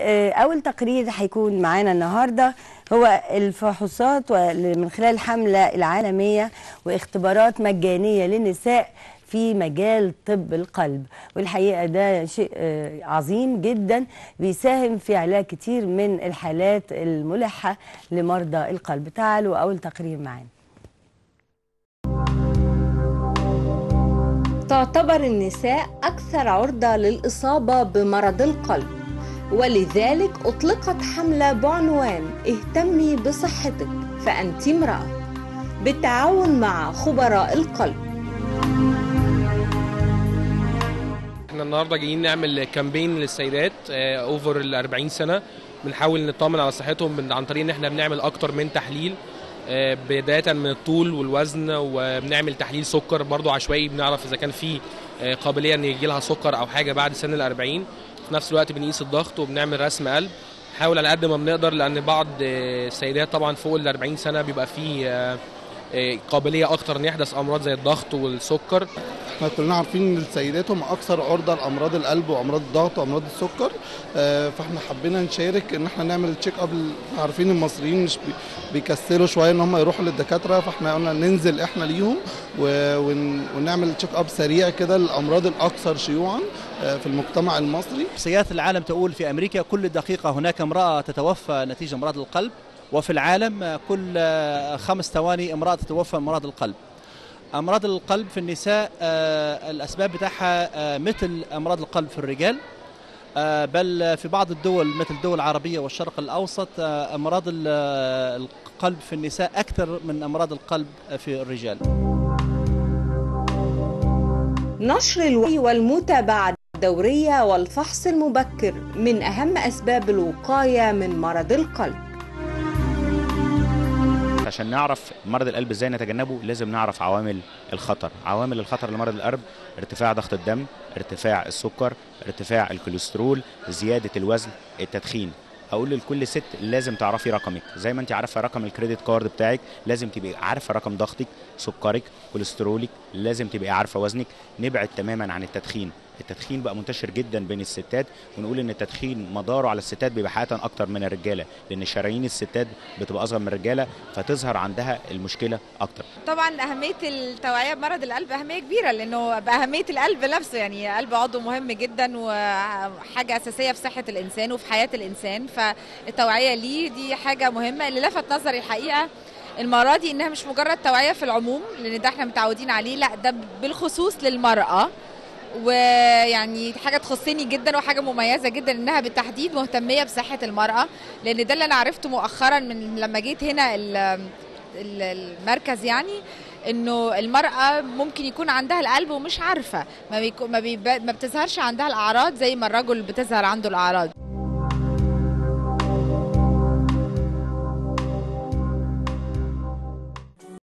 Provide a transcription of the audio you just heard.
واول تقرير هيكون معانا النهارده هو الفحوصات من خلال الحمله العالميه واختبارات مجانيه للنساء في مجال طب القلب والحقيقه ده شيء آه، عظيم جدا بيساهم في علاج كتير من الحالات الملحه لمرضى القلب تعالوا اول تقرير معانا تعتبر النساء أكثر عرضة للإصابة بمرض القلب ولذلك أطلقت حملة بعنوان اهتمي بصحتك فأنت امرأة بالتعاون مع خبراء القلب احنا النهارده جايين نعمل كامبين للسيدات اوفر ال 40 سنه بنحاول نطمن على صحتهم من- عن طريق ان احنا بنعمل اكتر من تحليل آه، بدايه من الطول والوزن وبنعمل تحليل سكر برضو عشوائي بنعرف اذا كان في آه، قابليه ان يجي لها سكر او حاجه بعد سن ال 40 في نفس الوقت بنقيس الضغط وبنعمل رسم قلب نحاول على قد ما بنقدر لان بعض آه، السيدات طبعا فوق ال 40 سنه بيبقى فيه آه، آه، قابليه اكتر ان يحدث امراض زي الضغط والسكر احنا كلنا عارفين ان السيدات هم اكثر عرضه لامراض القلب وامراض الضغط وامراض السكر آه، فاحنا حبينا نشارك ان احنا نعمل تشيك اب عارفين المصريين مش بي- بيكسلوا شويه ان هم يروحوا للدكاتره فاحنا قلنا ننزل احنا ليهم و- ون- ونعمل تشيك اب سريع كده للامراض الاكثر شيوعا آه، في المجتمع المصري إحصائيات العالم تقول في أمريكا كل دقيقة هناك امرأة تتوفى نتيجة أمراض القلب وفي العالم كل خمس ثواني امرأة تتوفى من أمراض القلب أمراض القلب في النساء آه، الأسباب بتاعها آه، مثل أمراض القلب في الرجال آه، بل في بعض الدول مثل الدول العربية والشرق الأوسط آه، أمراض ال- القلب في النساء أكثر من أمراض القلب في الرجال نشر الوعي والمتابعة الدورية والفحص المبكر من أهم أسباب الوقاية من مرض القلب عشان نعرف مرض القلب ازاي نتجنبه لازم نعرف عوامل الخطر عوامل الخطر لمرض القلب ارتفاع ضغط الدم ارتفاع السكر ارتفاع الكوليسترول زيادة الوزن التدخين اقول لكل ست لازم تعرفي رقمك زي ما انت عارفه رقم الكريدت كارد بتاعك لازم تبقي عارفه رقم ضغطك سكرك كوليسترولك لازم تبقي عارفه وزنك نبعد تماما عن التدخين التدخين بقى منتشر جدا بين الستات ونقول ان التدخين مداره على الستات بيبقى حقيقه اكتر من الرجاله لان شرايين الستات بتبقى اصغر من الرجاله فتظهر عندها المشكله اكتر طبعا اهميه التوعيه بمرض القلب اهميه كبيره لانه باهميه القلب نفسه يعني القلب عضو مهم جدا وحاجه اساسيه في صحه الانسان وفي حياه الانسان فالتوعيه ليه دي حاجه مهمه اللي لفت نظري الحقيقه المره دي انها مش مجرد توعيه في العموم لان ده احنا متعودين عليه لا ده بالخصوص للمراه ويعني حاجه تخصني جدا وحاجه مميزه جدا انها بالتحديد مهتميه بصحه المراه لان ده اللي انا عرفته مؤخرا من لما جيت هنا ال- ال- المركز يعني انه المراه ممكن يكون عندها القلب ومش عارفه ما, بيكو ما, بيب... ما بتظهرش عندها الاعراض زي ما الرجل بتظهر عنده الاعراض